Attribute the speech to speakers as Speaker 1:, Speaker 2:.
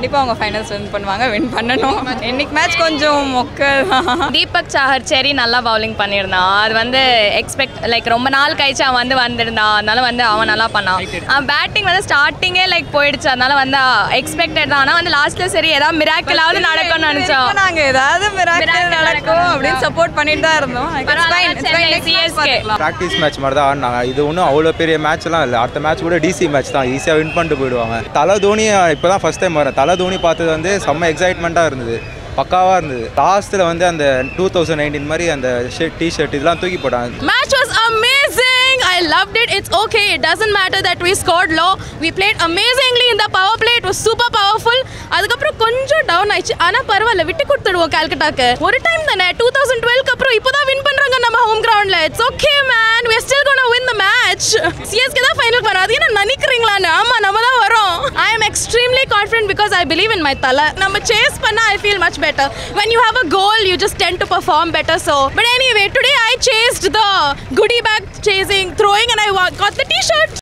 Speaker 1: கண்டிப்பாக அவங்க finals win பண்ணுவாங்க வின் பண்ணணும் இன்னைக்கு மேட்ச் கொஞ்சம் மொக்க தான்
Speaker 2: தீபக் சாஹர் செரி நல்லா பவுலிங் பண்ணியிருந்தான் அது வந்து எக்ஸ்பெக்ட் லைக் ரொம்ப நாள் கழிச்சு அவன் வந்து வந்திருந்தான் அதனால வந்து அவன் நல்லா பண்ணான் அவன் பேட்டிங் வந்து ஸ்டார்டிங்கே லைக் போயிடுச்சு அதனால வந்து எக்ஸ்பெக்டட் தான் ஆனால் வந்து லாஸ்ட்ல சரி ஏதாவது மிராக்கிளாவது நடக்கும்னு நினைச்சோம்
Speaker 1: நாங்க ஏதாவது miracle
Speaker 2: Miracle
Speaker 1: நடக்கும்
Speaker 2: நடக்கும்.
Speaker 1: அப்படின்னு சப்போர்ட் பண்ணிட்டு தான் இருந்தோம் It's
Speaker 2: பரவாயில்ல,
Speaker 1: fine, it's fine.
Speaker 2: Chennai
Speaker 1: Next match
Speaker 2: CSK.
Speaker 1: பார்த்துக்கலாம்.
Speaker 3: ப்ராக்டிஸ் மேட்ச் மாதிரி தான் ஆடினாங்க இது ஒன்றும் அவ்வளோ பெரிய மேட்ச்லாம் இல்லை அடுத்த மேட்ச் கூட டிசி மேட்ச் தான் ஈஸியாக வின் பண்ணிட்டு போயிடுவாங்க தலை தோனி இப்போ தான் ஃபஸ்ட் டைம் வரேன் தலை தோனி பார்த்தது வந்து செம்ம எக்ஸைட்மெண்ட்டாக இருந்தது பக்காவாக இருந்தது லாஸ்ட்டில் வந்து அந்த டூ தௌசண்ட் நைன்டீன் மாதிரி அந்த ஷர்ட் டி ஷர்ட் இதெல்லாம் தூக்கி போட்டாங்க
Speaker 4: Match was amazing. I loved it. It's okay. It doesn't matter that we scored low. We played amazingly in the power play. It was super powerful. அதுக்கப்புறம் கொஞ்சம் down ஆயிடுச்சு ஆனா பரவாயில்ல விட்டு கொடுத்துடுவோம் கால்கட்டாக்கு ஒரு டைம் தானே டூ தௌசண்ட் டுவெல்க்கு அப்புறம் இப்போதான் வின் பண்றாங்க நம்ம ஹோம் கிரவுண்ட்ல it's okay man we are still gonna win the match CSK தான் ஃபைனலுக்கு வரும் அது என்ன நினைக்கிறீங்களான்னு ஆமா நம்ம தான் வரோம் ஐ am extremely confident because I believe in my தலை நம்ம சேஸ் பண்ணா I feel much better when you have a goal you just tend to perform better so but anyway today I chased the goodie bag chasing throwing and I wa- got the t-shirt